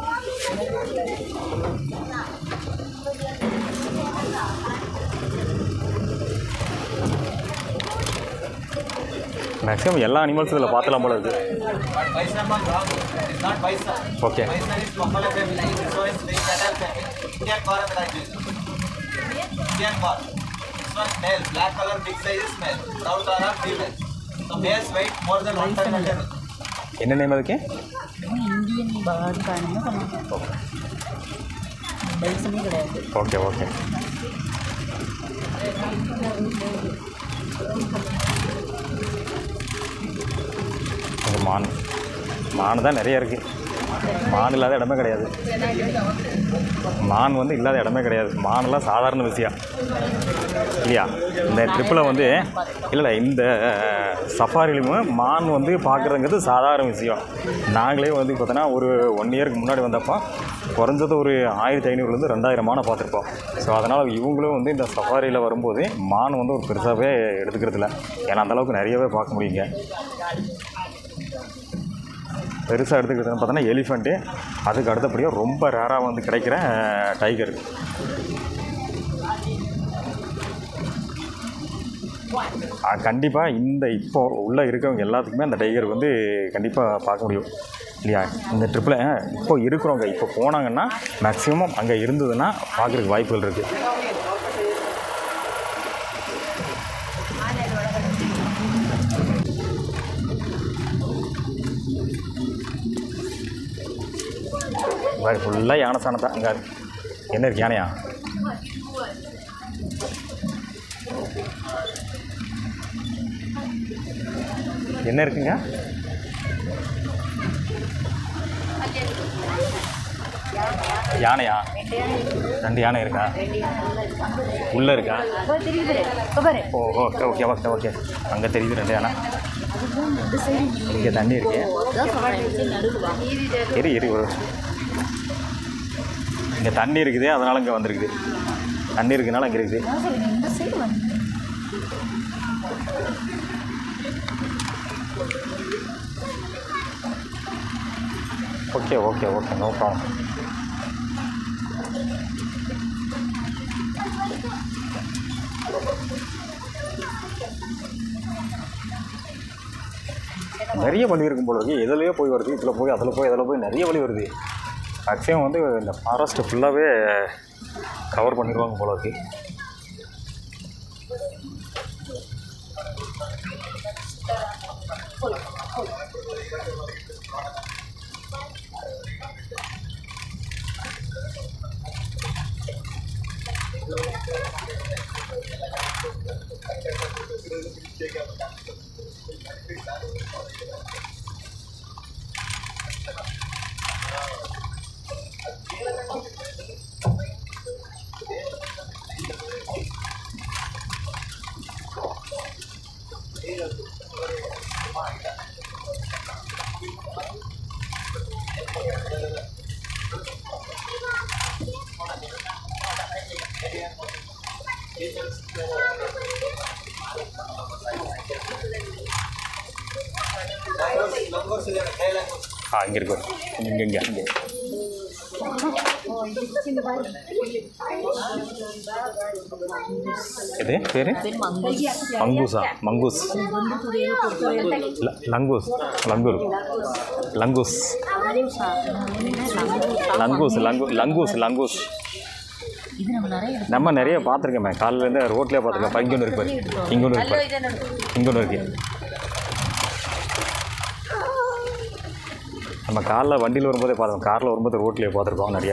மேக்ஸிமம் எல்லா அனிமல்ஸும் இதில் பார்த்துலாம் போல இருக்கு Bison man wrong. It's not bison. Okay Bison is Buffalo family. So it's the cattle family. Indian bar and like this. Indian bar. This one male. Black color big size is male. Brown color female. So males weight more than one ton hundred. என்ன name அதுக்கு Indian bird காணுங்க சொன்னாங்க மெடிசனே கிடையாது okay okay இது மான் மான் தான் நிறைய இருக்குது மான் இல்லாத இடமே கிடையாது மான் வந்து இல்லாத இடமே கிடையாது மானெல்லாம் சாதாரண விஷயம் இல்லையா இந்த ட்ரிப்பில் வந்து இல்லை இல்லை இந்த சஃபாரிலையும் மான் வந்து பார்க்குறதுங்கிறது சாதாரண விஷயம் நாங்களே வந்து பார்த்தோன்னா ஒரு ஒன் இயருக்கு முன்னாடி வந்தப்போ குறைஞ்சது ஒரு ஆயிரத்தி ஐநூறுலேருந்து ரெண்டாயிரம் மானை பார்த்துருப்போம் ஸோ அதனால் இவங்களும் வந்து இந்த சஃபாரியில் வரும்போது மான் வந்து ஒரு பெருசாகவே எடுத்துக்கிறது இல்லை ஏன்னா அந்தளவுக்கு நிறையவே பார்க்க முடியுங்க பெருசாக எடுத்துக்கிறதுன்னு பார்த்தோன்னா எலிஃபண்ட்டு அதுக்கு அடுத்தபடியாக ரொம்ப ரேராக வந்து கிடைக்கிற டைகர் கண்டிப்பாக இந்த இப்போ உள்ளே இருக்கவங்க எல்லாத்துக்குமே அந்த டைகர் வந்து கண்டிப்பாக பார்க்க முடியும் இல்லையா இந்த ட்ரிப்பில் இப்போ இருக்கிறவங்க இப்போ போனாங்கன்னா மேக்ஸிமம் அங்கே இருந்ததுன்னா பார்க்குறதுக்கு வாய்ப்புகள் இருக்குது ஃபுல்லாக யானை சாணம் தான் அங்கே என்ன இருக்கு யானையா என்ன இருக்குங்க யானையா ரெண்டு யானை இருக்கா உள்ளே இருக்கா oh okay okay okay okay அங்கே தெரியுது ரெண்டு யானை இங்கே தண்ணி இருக்கு இரு இரு ஒரு இங்கே தண்ணி இருக்குது அதனால் இங்கே வந்திருக்குது தண்ணி இருக்குனால அங்கே இருக்குது okay okay okay no problem நிறைய வழி இருக்கும் போல இருக்கு எதுலையோ போய் வருது இதில் போய் அதில் போய் அதில் போய் நிறைய வழி வருது மேக்ஸிமம் வந்து இந்த ஃபாரஸ்ட்டு ஃபுல்லாகவே கவர் பண்ணிடுவாங்க போல இருக்கு ஆ இங்கே இருக்கு இங்கே இங்கே இங்கே இது பேர் மங்கூஸா மங்கூஸ் ல- லங்கூஸ் லங்கூர் லங்கூஸ் லங்கூஸ் லங்கு லங்கூஸ் லங்கூஸ் இது நம்ம நிறைய நம்ம நிறைய பார்த்துருக்கோமே காலையிலேருந்து ரோட்லேயே பார்த்துருக்கோம் இங்கே ஒன்று இருக்கு பாரு இங்கே ஒன்று இருக்கு பாரு இங்கே ஒன்று இருக்கு நம்ம காரில் வண்டியில் வரும்போதே பார்த்தோம் காரில் வரும்போது ரோட்லேயே பார்த்துருக்கோம் நிறையா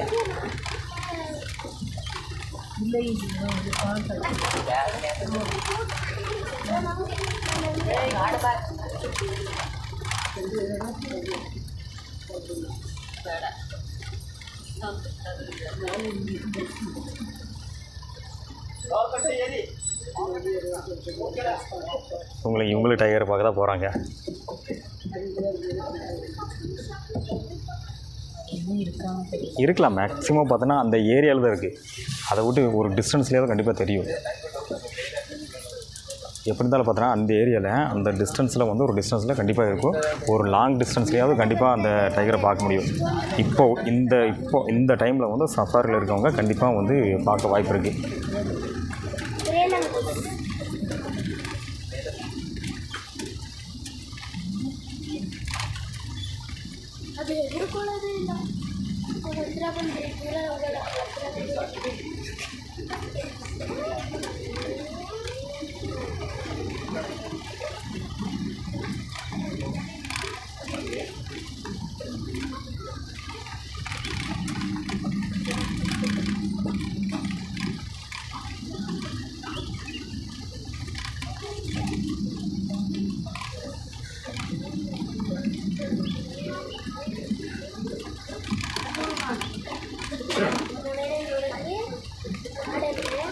உங்களுக்கு இவங்களும் டைகர் பார்க்க தான் போகிறாங்க இன்னும் இருக்காங்க இருக்கலாம் மேக்ஸிமம் பார்த்தோன்னா அந்த ஏரியாவில் தான் இருக்குது அதை விட்டு ஒரு டிஸ்டன்ஸ்லேயே தான் கண்டிப்பாக தெரியும் எப்படி இருந்தாலும் பார்த்தோன்னா அந்த ஏரியாவில் அந்த டிஸ்டன்ஸில் வந்து ஒரு டிஸ்டன்ஸில் கண்டிப்பாக இருக்கும் ஒரு லாங் டிஸ்டன்ஸ்லேயாவது கண்டிப்பாக அந்த டைகரை பார்க்க முடியும் இப்போ இந்த இப்போ இந்த டைமில் வந்து சஃபாரியில் இருக்கவங்க கண்டிப்பாக வந்து பார்க்க வாய்ப்பு இருக்குது ಅದು ಹೆದರ್ಕೊಳ್ಳೋದೇ ಇಲ್ಲ ಅವ್ರ ಹತ್ರ ಬಂದರೆ ದೂರ ಹೋಗಲ್ಲ ಹತ್ರ ಬಂದ್ರೆ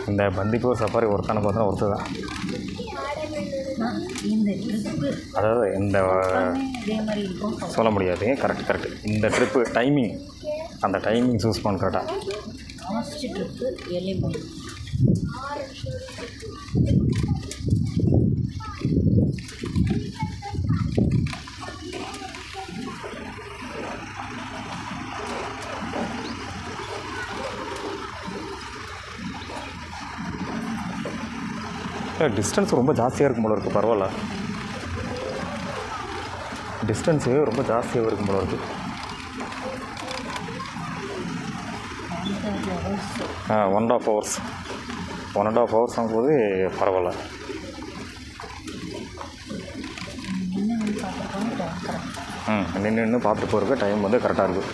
இந்த பந்திப்பூர் சஃபாரி ஒருத்தான பார்த்தா ஒருத்தர் தான் நான் இந்த ட்ரிப்பு அதாவது இந்த இதே மாதிரி இருக்கும் சொல்ல முடியாது கரெக்ட் கரெக்ட் இந்த ட்ரிப்பு டைமிங் அந்த டைமிங் சூஸ் பண்ண கரெக்டாக லாஸ்ட் ட்ரிப்பு எலிமலை டிஸ்டன்ஸ் ரொம்ப ஜாஸ்தியாக இருக்கும் போல இருக்குது பரவாயில்ல டிஸ்டன்ஸு ரொம்ப ஜாஸ்தியாக இருக்கும் போல இருக்குது ஆ one and half hours one and half hours ஆகும்போது பரவாயில்ல என்ன வந்து பார்த்துருக்கோம் கரெக்ட் ம் நின்று நின்று பார்த்துட்டு போகிறதுக்கு டைம் வந்து கரெக்டாக இருக்குது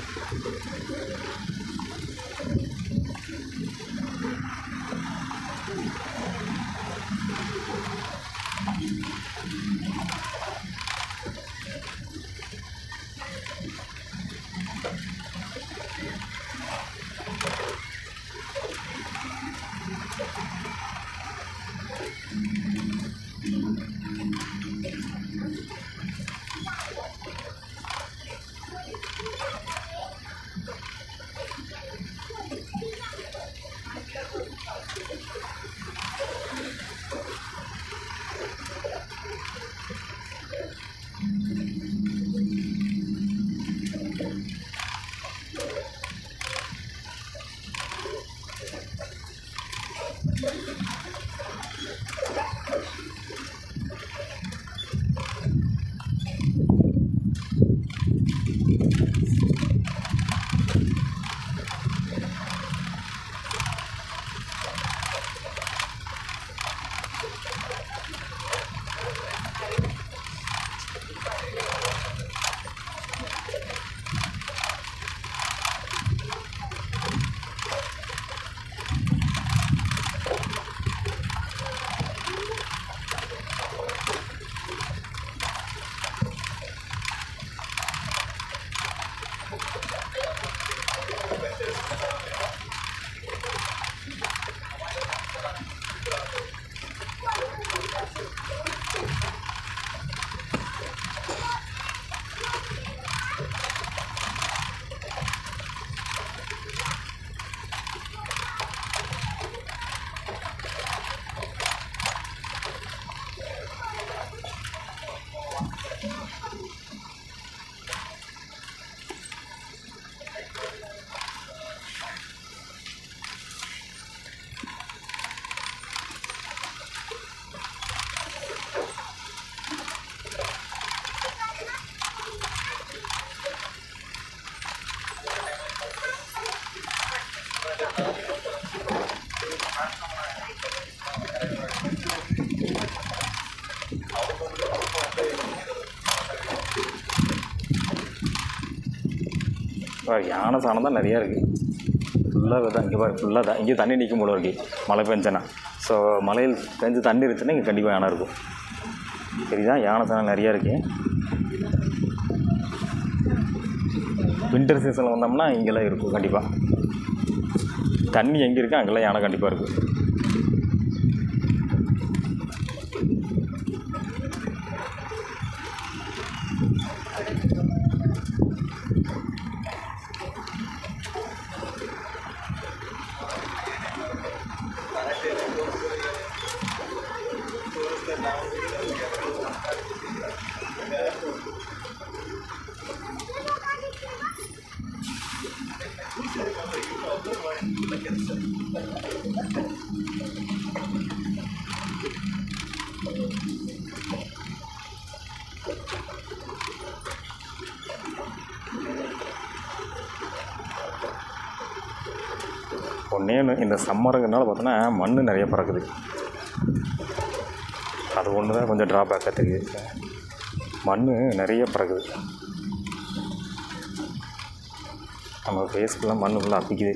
இப்போ யானை சாணம் தான் நிறையா இருக்குது ஃபுல்லாக தான் இங்கே பாரு ஃபுல்லாக தான் இங்கே தண்ணி நிற்கும் போல இருக்கு மழை பெஞ்சனா ஸோ மழையில் பெஞ்சு தண்ணி இருந்துச்சுன்னா இங்கே கண்டிப்பாக யானை இருக்கும் சரிதா யானை சாணம் நிறையா இருக்குது வின்டர் சீசனில் வந்தோம்னா இங்கெல்லாம் இருக்கும் கண்டிப்பாக தண்ணி எங்கே இருக்கோ அங்கெல்லாம் யானை கண்டிப்பாக இருக்கும் ஒன்றே ஒன்று இந்த சம்மருங்கனால பார்த்தோன்னா மண் நிறைய பறக்குது அது ஒன்று தான் கொஞ்சம் ட்ராபேக்காக தெரியுது மண் நிறைய பறக்குது நம்ம ஃபேஸ்க்கெலாம் மண் ஃபுல்லாக அப்பிக்குது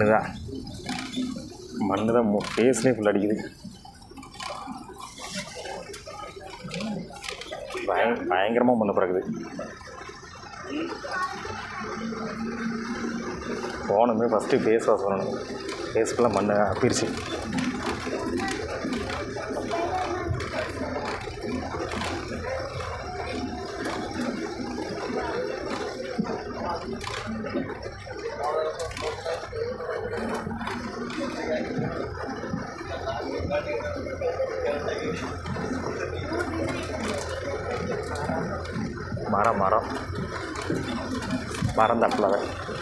மண்ணு தான் மண்ணு தான் ஃபேஸ்லேயே ஃபுல் அடிக்குது பய பயங்கரமாக மண்ணு பிறகுது போனமே ஃபஸ்ட்டு ஃபேஸ் வாஷ் பண்ணணும் ஃபேஸ்க்குள்ளே மண்ணை அப்பிருச்சு மரம் மரம் மரம் தப்பில்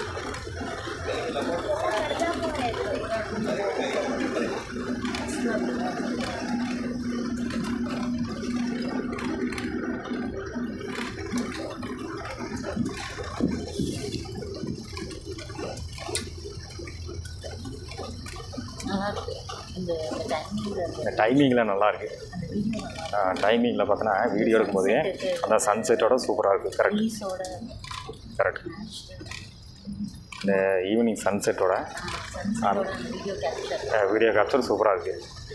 இந்த டைமிங்கில் இந்த டைமிங்லாம் நல்லா இருக்கு டைமிங்கில் பார்த்தோன்னா வீடியோ எடுக்கும்போது அந்த சன்செட்டோட சூப்பராக இருக்குது கரெக்ட் ப்ளீஸோட கரெக்ட் இந்த ஈவினிங் சன்செட்டோட சன்செட்டோட வீடியோ கேப்சர் வீடியோ கேப்சர் சூப்பராக இருக்குது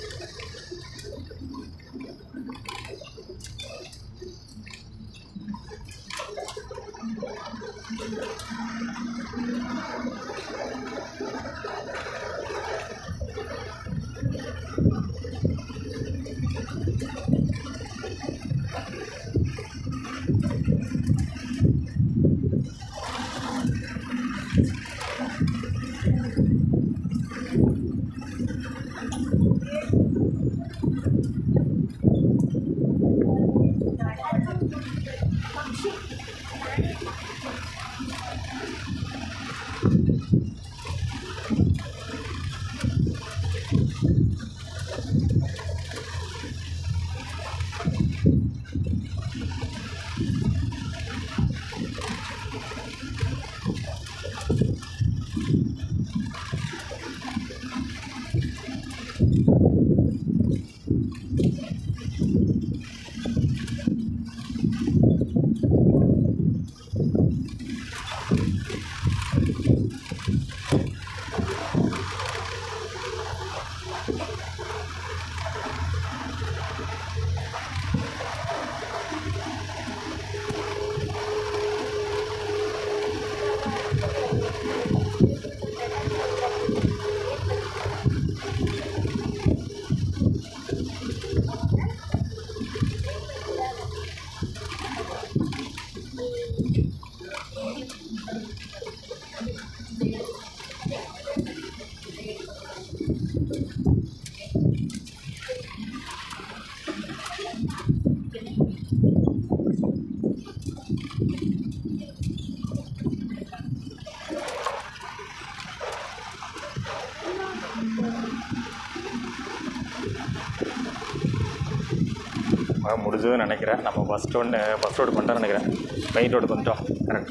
ஆக முடிஞ்சதுன்னு நினைக்கிறேன் நம்ம பஸ் ஸ்டாண்டு பஸ் ரோடு பண்ணிட்டோம்னு நினைக்கிறேன் மெயின் ரோடுக்கு வந்துட்டோம் கரெக்ட்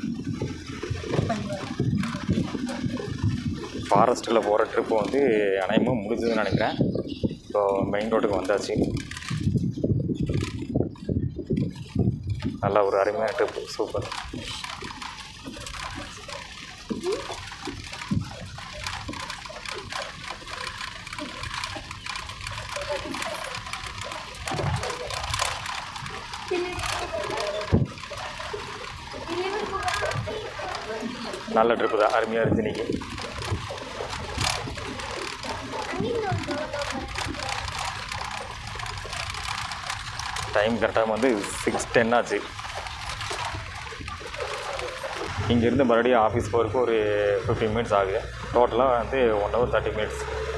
ஃபாரஸ்ட்டில் போகிற ட்ரிப்பு வந்து அநேகமாக முடிஞ்சதுன்னு நினைக்கிறேன் ஸோ மெயின் ரோட்டுக்கு வந்தாச்சு நல்லா ஒரு அருமையான ட்ரிப்பு சூப்பர் நல்ல ட்ரிப்பு தான் அருமையாக இருந்துச்சு இன்றைக்கி டைம் கரெக்டாக வந்து சிக்ஸ் டென் ஆச்சு இங்கேருந்து மறுபடியும் ஆஃபீஸ் போகிறதுக்கு ஒரு ஃபிஃப்டீன் மினிட்ஸ் ஆகுது டோட்டலாக வந்து one hour thirty minutes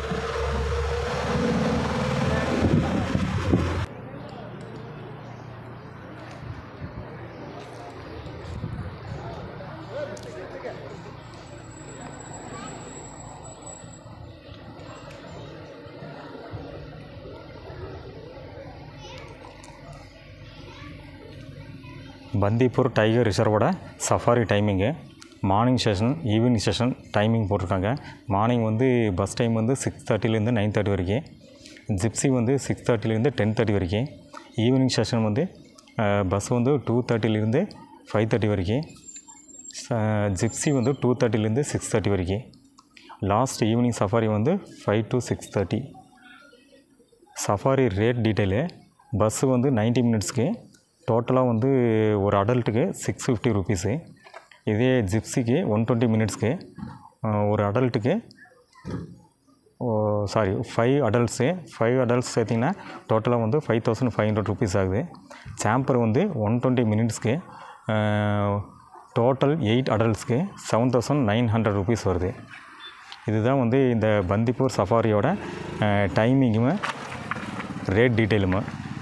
Bandipur tiger ரிசர்வோட சஃபாரி டைமிங்கு morning session evening session timing போட்டிருக்காங்க மார்னிங் வந்து பஸ் டைம் வந்து சிக்ஸ் தேர்ட்டிலேருந்து நைன் தேர்ட்டி வரைக்கும் ஜிப்ஸி வந்து சிக்ஸ் தேர்ட்டிலேருந்து டென் தேர்ட்டி வரைக்கும் ஈவினிங் செஷன் வந்து பஸ் வந்து டூ தேர்ட்டிலேருந்து ஃபைவ் தேர்ட்டி வரைக்கும் ஜிப்ஸி வந்து டூ தேர்ட்டிலேருந்து சிக்ஸ் தேர்ட்டி வரைக்கும் லாஸ்ட் ஈவினிங் சஃபாரி வந்து five to six thirty safari rate detail bus வந்து 90 மினிட்ஸ்க்கு டோட்டலாக வந்து ஒரு அடல்ட்டுக்கு சிக்ஸ் ஃபிஃப்டி ருபீஸு இதே ஜிப்ஸிக்கு ஒன் டுவெண்ட்டி மினிட்ஸ்க்கு ஒரு அடல்ட்டுக்கு oh sorry five adults five adults சேர்த்திங்கன்னா டோட்டலாக வந்து five thousand five hundred rupees ஆகுது சாம்பர் வந்து ஒன் டுவெண்ட்டி மினிட்ஸ்க்கு டோட்டல் எயிட் அடல்ட்ஸ்க்கு seven thousand nine hundred rupees வருது இதுதான் வந்து இந்த பந்திப்பூர் சஃபாரியோட டைமிங்குமே ரேட் டீட்டெயிலுமே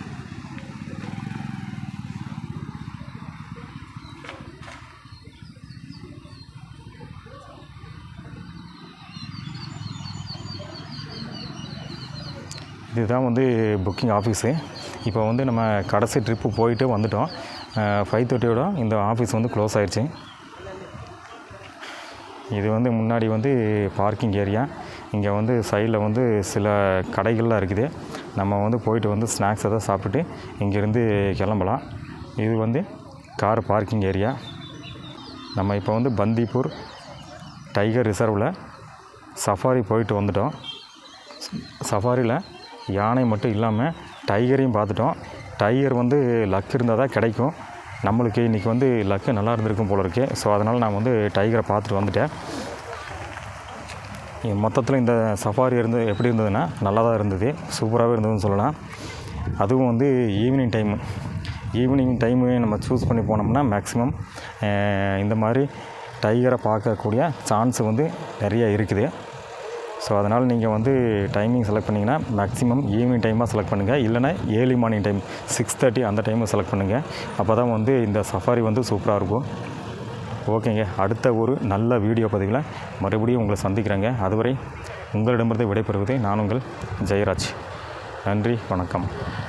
இதுதான் வந்து புக்கிங் ஆஃபீஸு இப்போ வந்து நம்ம கடைசி ட்ரிப்பு போயிட்டு வந்துட்டோம் ஃபைவ் தேர்ட்டியோட இந்த ஆஃபீஸ் வந்து க்ளோஸ் ஆயிடுச்சு இது வந்து முன்னாடி வந்து பார்க்கிங் ஏரியா இங்கே வந்து சைடில் வந்து சில கடைகள்லாம் இருக்குது நம்ம வந்து போயிட்டு வந்து ஸ்நாக்ஸ் எதாவது சாப்பிட்டுட்டு இங்கேருந்து கிளம்பலாம் இது வந்து கார் பார்க்கிங் ஏரியா நம்ம இப்போ வந்து பந்திப்பூர் டைகர் ரிசர்வில் சஃபாரி போயிட்டு வந்துட்டோம் சஃபாரியில் யானை மட்டும் இல்லாமல் டைகரையும் பார்த்துட்டோம் டைகர் வந்து லக் இருந்தால் தான் கிடைக்கும் நம்மளுக்கு இன்றைக்கி வந்து லக்கு நல்லா இருந்திருக்கும் போல இருக்கு ஸோ அதனால் நான் வந்து டைகரை பார்த்துட்டு வந்துட்டேன் மொத்தத்தில் இந்த சஃபாரி இருந்து எப்படி இருந்ததுன்னா நல்லா தான் இருந்தது சூப்பராகவே இருந்ததுன்னு சொல்லலாம் அதுவும் வந்து ஈவினிங் டைமு ஈவினிங் டைமு நம்ம சூஸ் பண்ணி போனோம்னா மேக்ஸிமம் இந்த மாதிரி டைகரை பார்க்கக்கூடிய சான்ஸ் வந்து நிறைய இருக்குது ஸோ அதனால் நீங்கள் வந்து டைமிங் செலக்ட் பண்ணிங்கன்னா மேக்ஸிமம் ஈவினிங் டைமாக செலக்ட் பண்ணுங்கள் இல்லைனா early morning time six thirty அந்த டைமை செலக்ட் பண்ணுங்கள் அப்போ தான் வந்து இந்த சஃபாரி வந்து சூப்பராக இருக்கும் ஓகேங்க அடுத்த ஒரு நல்ல வீடியோ பதிவில் மறுபடியும் உங்களை சந்திக்கிறேங்க அதுவரை உங்களிடமிருந்து விடைபெறுவது நான் உங்கள் ஜெயராஜ் நன்றி வணக்கம்